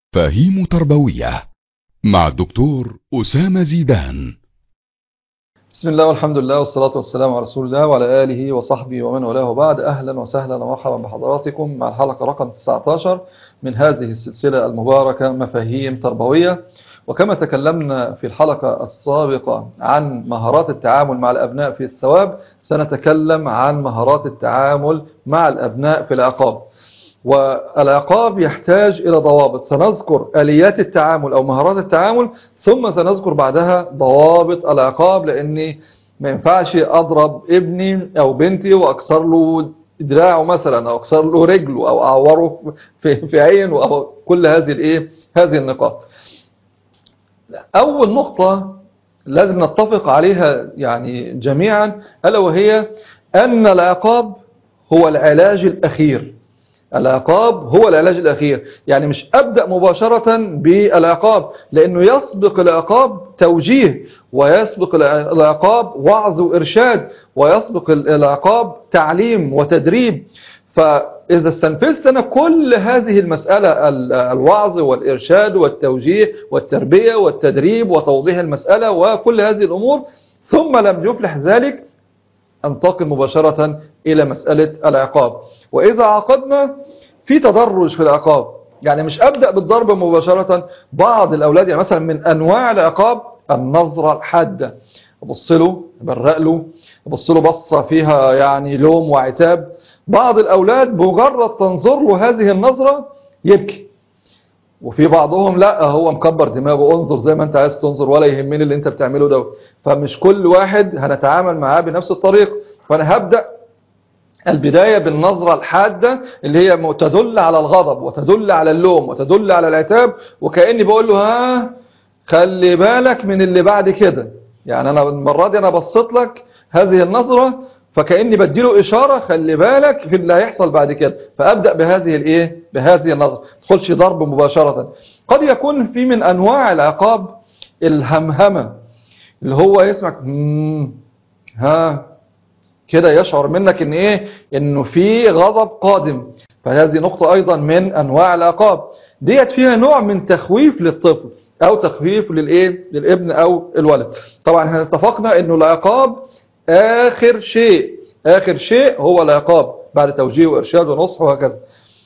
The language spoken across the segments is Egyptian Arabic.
مفاهيم تربوية مع الدكتور أسامة زيدان بسم الله والحمد لله والصلاة والسلام على رسول الله وعلى آله وصحبه ومن والاه بعد أهلا وسهلا ومرحبا بحضراتكم مع الحلقة رقم 19 من هذه السلسلة المباركة مفاهيم تربوية وكما تكلمنا في الحلقة السابقة عن مهارات التعامل مع الأبناء في الثواب سنتكلم عن مهارات التعامل مع الأبناء في العقاب والعقاب يحتاج إلى ضوابط سنذكر آليات التعامل أو مهارات التعامل ثم سنذكر بعدها ضوابط العقاب لأني ما ينفعش أضرب ابني أو بنتي وأكسر له دراعه مثلا أو أكسر له رجله أو أعوره في, في عينه أو كل هذه الإيه هذه النقاط أول نقطة لازم نتفق عليها يعني جميعا ألا وهي أن العقاب هو العلاج الأخير العقاب هو العلاج الأخير يعني مش أبدأ مباشرة بالعقاب لأنه يسبق العقاب توجيه ويسبق العقاب وعظ وإرشاد ويسبق العقاب تعليم وتدريب فإذا استنفذت أنا كل هذه المسألة الوعظ والإرشاد والتوجيه والتربية والتدريب وتوضيح المسألة وكل هذه الأمور ثم لم يفلح ذلك انتقل مباشرة إلى مسألة العقاب وإذا عاقبنا في تدرج في العقاب يعني مش أبدأ بالضرب مباشرة بعض الأولاد يعني مثلا من أنواع العقاب النظرة الحادة أبص له برق له أبص له بصة فيها يعني لوم وعتاب بعض الأولاد بمجرد تنظر له هذه النظرة يبكي وفي بعضهم لا هو مكبر دماغه انظر زي ما انت عايز تنظر ولا يهمني اللي انت بتعمله ده فمش كل واحد هنتعامل معاه بنفس الطريقة فانا هبدأ البداية بالنظرة الحادة اللي هي تدل على الغضب وتدل على اللوم وتدل على العتاب وكأني بقول له ها خلي بالك من اللي بعد كده يعني أنا المرة دي أنا بصيت لك هذه النظرة فكأني بديله إشارة خلي بالك في اللي هيحصل بعد كده فأبدأ بهذه الإيه بهذه النظرة تدخلش ضرب مباشرة قد يكون في من أنواع العقاب الهمهمة اللي هو يسمعك ها كده يشعر منك ان ايه انه في غضب قادم فهذه نقطة ايضا من انواع العقاب ديت فيها نوع من تخويف للطفل او تخويف للايه للابن او الولد طبعا احنا اتفقنا انه العقاب اخر شيء اخر شيء هو العقاب بعد توجيه وارشاد ونصح وهكذا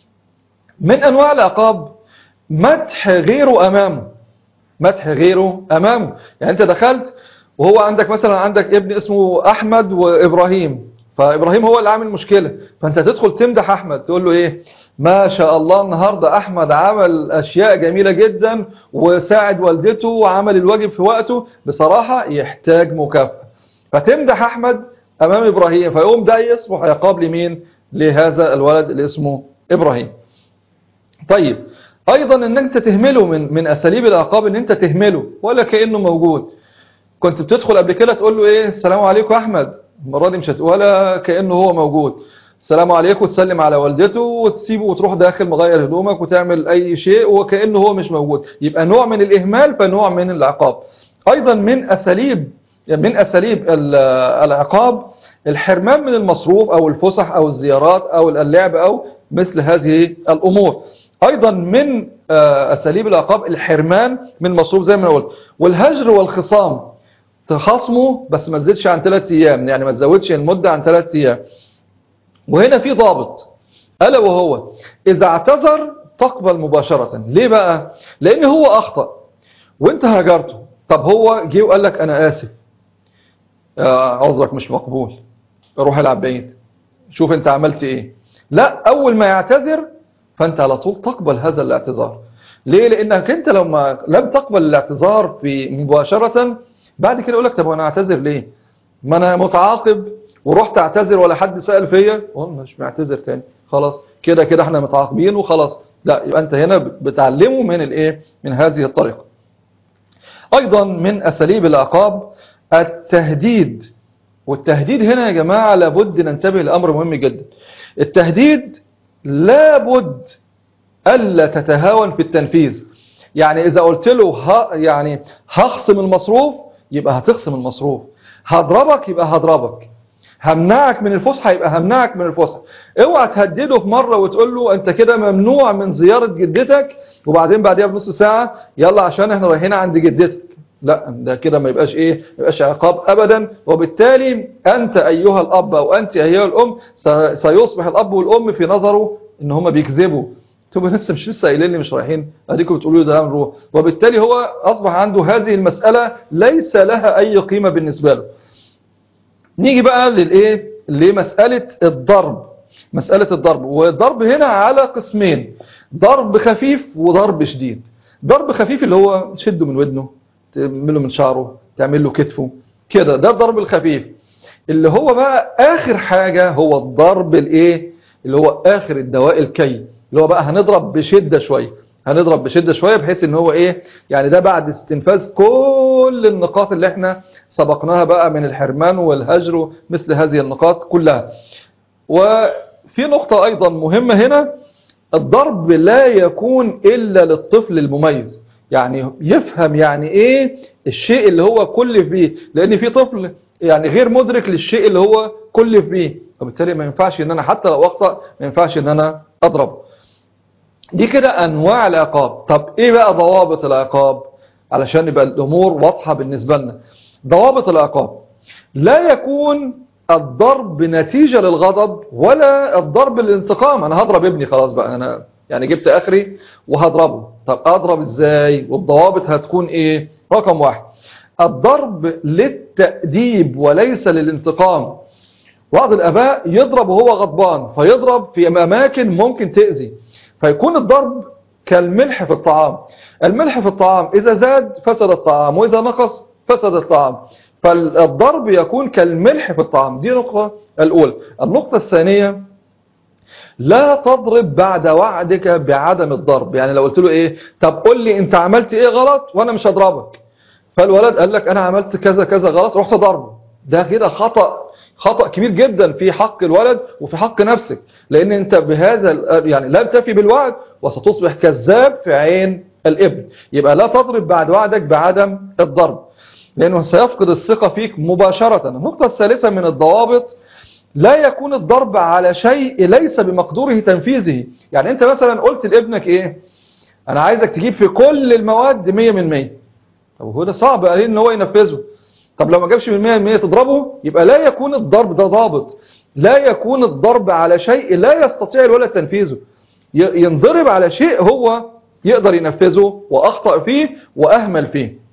من انواع العقاب مدح غيره امامه مدح غيره امامه يعني انت دخلت وهو عندك مثلا عندك ابن اسمه احمد وابراهيم فابراهيم هو اللي عامل مشكلة فانت تدخل تمدح احمد تقول له ايه ما شاء الله النهاردة احمد عمل اشياء جميلة جدا وساعد والدته وعمل الواجب في وقته بصراحة يحتاج مكافأة فتمدح احمد امام ابراهيم فيقوم ده يصبح عقاب لمين لهذا الولد اللي اسمه ابراهيم طيب ايضا ان انت تهمله من من اساليب العقاب ان انت تهمله ولا كانه موجود كنت بتدخل قبل كده تقول له ايه السلام عليكم احمد المره دي مش ولا كانه هو موجود السلام عليكم وتسلم على والدته وتسيبه وتروح داخل مغير هدومك وتعمل اي شيء وكانه هو مش موجود يبقى نوع من الاهمال فنوع من العقاب ايضا من اساليب من اساليب العقاب الحرمان من المصروف او الفسح او الزيارات او اللعب او مثل هذه الامور ايضا من اساليب العقاب الحرمان من المصروف زي ما قلت والهجر والخصام تخصمه بس ما تزيدش عن 3 ايام يعني ما تزودش المدة عن 3 ايام وهنا في ضابط ألا وهو إذا اعتذر تقبل مباشرة ليه بقى لأن هو أخطأ وانت هجرته طب هو جه وقال لك أنا آسف عذرك مش مقبول روح العب بعيد شوف انت عملت ايه لا أول ما يعتذر فانت على طول تقبل هذا الاعتذار ليه لأنك انت لما لم تقبل الاعتذار في مباشرة بعد كده يقول لك طب وانا اعتذر ليه ما انا متعاقب ورحت اعتذر ولا حد سأل فيا مش معتذر تاني خلاص كده كده احنا متعاقبين وخلاص لا يبقى انت هنا بتعلمه من الايه من هذه الطريقة ايضا من اساليب العقاب التهديد والتهديد هنا يا جماعة لابد ننتبه لامر مهم جدا التهديد لابد الا تتهاون في التنفيذ يعني اذا قلت له ها يعني هخصم المصروف يبقى هتخصم المصروف هضربك يبقى هضربك همنعك من الفسحه يبقى همنعك من الفسحه اوعى تهدده في مره وتقول له انت كده ممنوع من زياره جدتك وبعدين بعديها بنص ساعه يلا عشان احنا رايحين عند جدتك لا ده كده ما يبقاش ايه ما يبقاش عقاب ابدا وبالتالي انت ايها الاب او انت ايها الام س- سيصبح الاب والام في نظره ان هم بيكذبوا تبقى لسه مش لسه قايلين لي مش رايحين اديكم بتقولوا لي ده نروح وبالتالي هو اصبح عنده هذه المساله ليس لها اي قيمه بالنسبه له نيجي بقى للايه لمساله الضرب مساله الضرب والضرب هنا على قسمين ضرب خفيف وضرب شديد ضرب خفيف اللي هو تشده من ودنه تعمله من شعره تعمل له كتفه كده ده الضرب الخفيف اللي هو بقى اخر حاجه هو الضرب الايه اللي هو اخر الدواء الكي اللي هو بقى هنضرب بشده شويه هنضرب بشده شويه بحيث ان هو ايه يعني ده بعد استنفاذ كل النقاط اللي احنا سبقناها بقى من الحرمان والهجر مثل هذه النقاط كلها وفي نقطة أيضا مهمة هنا الضرب لا يكون إلا للطفل المميز يعني يفهم يعني إيه الشيء اللي هو كلف بيه لأن في طفل يعني غير مدرك للشيء اللي هو كلف بيه وبالتالي ما ينفعش إن أنا حتى لو أخطأ ما ينفعش إن أنا أضرب دي كده أنواع العقاب طب إيه بقى ضوابط العقاب علشان يبقى الأمور واضحة بالنسبة لنا ضوابط العقاب لا يكون الضرب نتيجة للغضب ولا الضرب للانتقام انا هضرب ابني خلاص بقى انا يعني جبت اخري وهضربه طب اضرب ازاي والضوابط هتكون ايه رقم واحد الضرب للتأديب وليس للانتقام بعض الاباء يضرب وهو غضبان فيضرب في اماكن ممكن تأذي فيكون الضرب كالملح في الطعام الملح في الطعام اذا زاد فسد الطعام واذا نقص فسد الطعام فالضرب يكون كالملح في الطعام دي نقطة الأولى النقطة الثانية لا تضرب بعد وعدك بعدم الضرب يعني لو قلت له ايه طب قول لي انت عملت ايه غلط وانا مش هضربك فالولد قال لك انا عملت كذا كذا غلط رحت ضربه ده كده خطأ خطأ كبير جدا في حق الولد وفي حق نفسك لان انت بهذا ال- يعني لا تفي بالوعد وستصبح كذاب في عين الابن يبقى لا تضرب بعد وعدك بعدم الضرب لأنه سيفقد الثقة فيك مباشرة النقطة الثالثة من الضوابط لا يكون الضرب على شيء ليس بمقدوره تنفيذه يعني أنت مثلا قلت لابنك إيه أنا عايزك تجيب في كل المواد 100 من 100 طب هو ده صعب عليه إن هو ينفذه طب لو ما جابش من 100 من 100 تضربه يبقى لا يكون الضرب ده ضابط لا يكون الضرب على شيء لا يستطيع الولد تنفيذه ي- ينضرب على شيء هو يقدر ينفذه وأخطأ فيه وأهمل فيه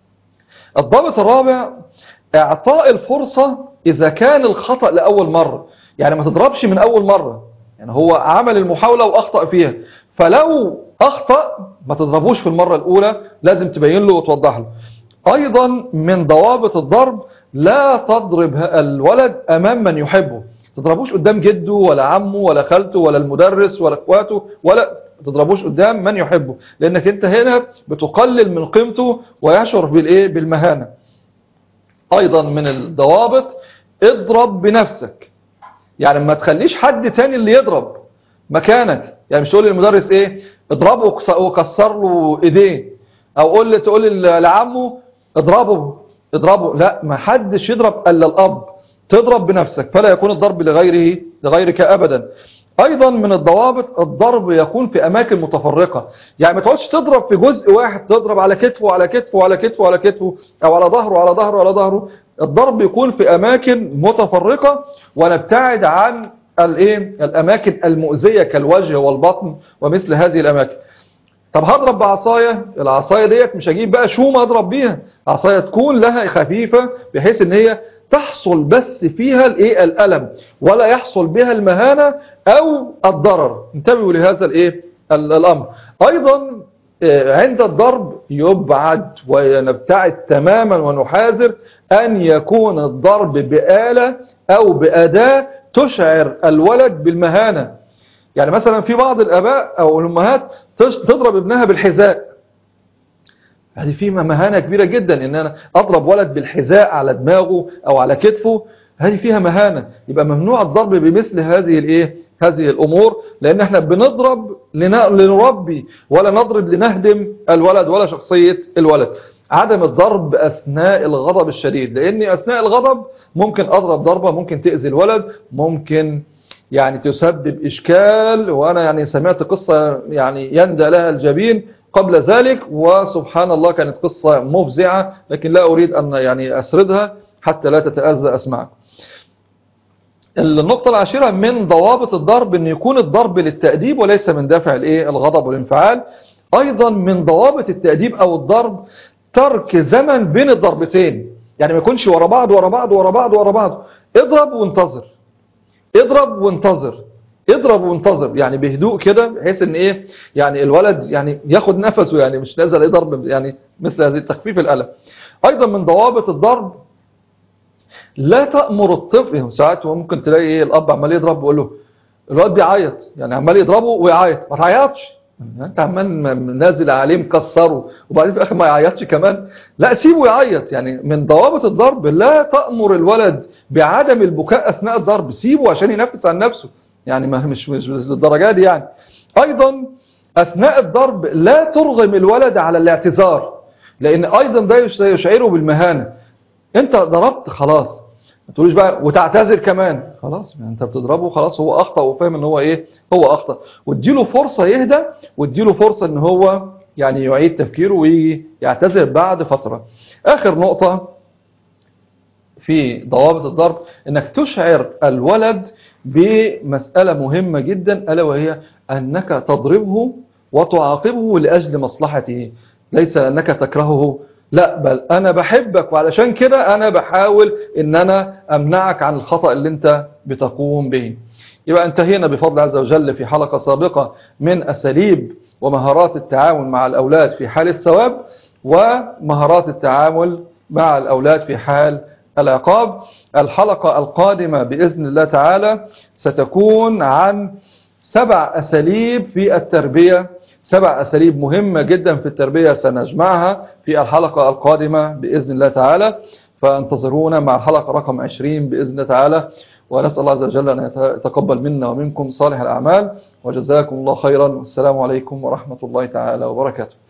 الضابط الرابع اعطاء الفرصة اذا كان الخطأ لأول مرة يعني ما تضربش من أول مرة يعني هو عمل المحاولة وأخطأ فيها فلو أخطأ ما تضربوش في المرة الأولى لازم تبين له وتوضح له أيضا من ضوابط الضرب لا تضرب الولد أمام من يحبه تضربوش قدام جده ولا عمه ولا خالته ولا المدرس ولا اخواته ولا تضربوش قدام من يحبه لانك انت هنا بتقلل من قيمته ويشعر بالايه بالمهانه ايضا من الضوابط اضرب بنفسك يعني ما تخليش حد تاني اللي يضرب مكانك يعني مش تقول للمدرس ايه اضربه وكس- وكسر له ايديه او قول لي تقول لي لعمه اضربه اضربه لا ما حدش يضرب الا الاب تضرب بنفسك فلا يكون الضرب لغيره لغيرك ابدا ايضا من الضوابط الضرب يكون في اماكن متفرقه يعني ما تقعدش تضرب في جزء واحد تضرب على كتفه على كتفه على كتفه على كتفه او على ظهره على ظهره على ظهره الضرب يكون في اماكن متفرقه ونبتعد عن الايه الاماكن المؤذيه كالوجه والبطن ومثل هذه الاماكن طب هضرب بعصايه العصايه ديت مش هجيب بقى شومه اضرب بيها عصايه تكون لها خفيفه بحيث ان هي تحصل بس فيها الايه الالم ولا يحصل بها المهانه او الضرر انتبهوا لهذا الايه ال- الامر ايضا آه، عند الضرب يبعد ونبتعد تماما ونحاذر ان يكون الضرب بآلة او بأداة تشعر الولد بالمهانة يعني مثلا في بعض الاباء او الامهات تش- تضرب ابنها بالحذاء هذه في مهانة كبيرة جدا ان انا اضرب ولد بالحذاء على دماغه او على كتفه هذه فيها مهانة يبقى ممنوع الضرب بمثل هذه الايه هذه الامور لان احنا بنضرب لن- لنربي ولا نضرب لنهدم الولد ولا شخصية الولد عدم الضرب أثناء الغضب الشديد لأن أثناء الغضب ممكن أضرب ضربة ممكن تأذي الولد ممكن يعني تسبب إشكال وأنا يعني سمعت قصة يعني يندى لها الجبين قبل ذلك وسبحان الله كانت قصة مفزعة لكن لا أريد أن يعني أسردها حتى لا تتأذى أسمعكم النقطة العاشرة من ضوابط الضرب أن يكون الضرب للتأديب وليس من دافع الإيه الغضب والانفعال أيضا من ضوابط التأديب أو الضرب ترك زمن بين الضربتين يعني ما يكونش ورا بعض ورا بعض ورا بعض ورا بعض اضرب وانتظر اضرب وانتظر اضرب وانتظر يعني بهدوء كده بحيث ان ايه يعني الولد يعني ياخد نفسه يعني مش نازل ايه ضرب يعني مثل هذه تخفيف الالم ايضا من ضوابط الضرب لا تأمر الطفل ساعات ممكن تلاقي ايه الاب عمال يضرب ويقول له الواد بيعيط يعني عمال يضربه ويعيط ما تعيطش انت عمال نازل عليه مكسره وبعدين في الاخر ما يعيطش كمان لا سيبه يعيط يعني من ضوابط الضرب لا تأمر الولد بعدم البكاء اثناء الضرب سيبه عشان ينفس عن نفسه يعني ما مش مش للدرجه دي يعني ايضا اثناء الضرب لا ترغم الولد على الاعتذار لان ايضا ده يشعره بالمهانه انت ضربت خلاص ما تقوليش بقى وتعتذر كمان خلاص انت بتضربه خلاص هو اخطا وفاهم ان هو ايه هو اخطا واديله فرصه يهدى واديله فرصه ان هو يعني يعيد تفكيره ويجي يعتذر بعد فتره اخر نقطه في ضوابط الضرب انك تشعر الولد بمسألة مهمة جدا ألا وهي أنك تضربه وتعاقبه لأجل مصلحته ليس أنك تكرهه لا بل أنا بحبك وعلشان كده أنا بحاول أن أنا أمنعك عن الخطأ اللي أنت بتقوم به يبقى انتهينا بفضل عز وجل في حلقة سابقة من أساليب ومهارات التعامل مع الأولاد في حال الثواب ومهارات التعامل مع الأولاد في حال العقاب الحلقة القادمة بإذن الله تعالى ستكون عن سبع أساليب في التربية سبع أساليب مهمة جدا في التربية سنجمعها في الحلقة القادمة بإذن الله تعالى فانتظرونا مع الحلقة رقم 20 بإذن الله تعالى ونسأل الله عز وجل أن يتقبل منا ومنكم صالح الأعمال وجزاكم الله خيرا والسلام عليكم ورحمة الله تعالى وبركاته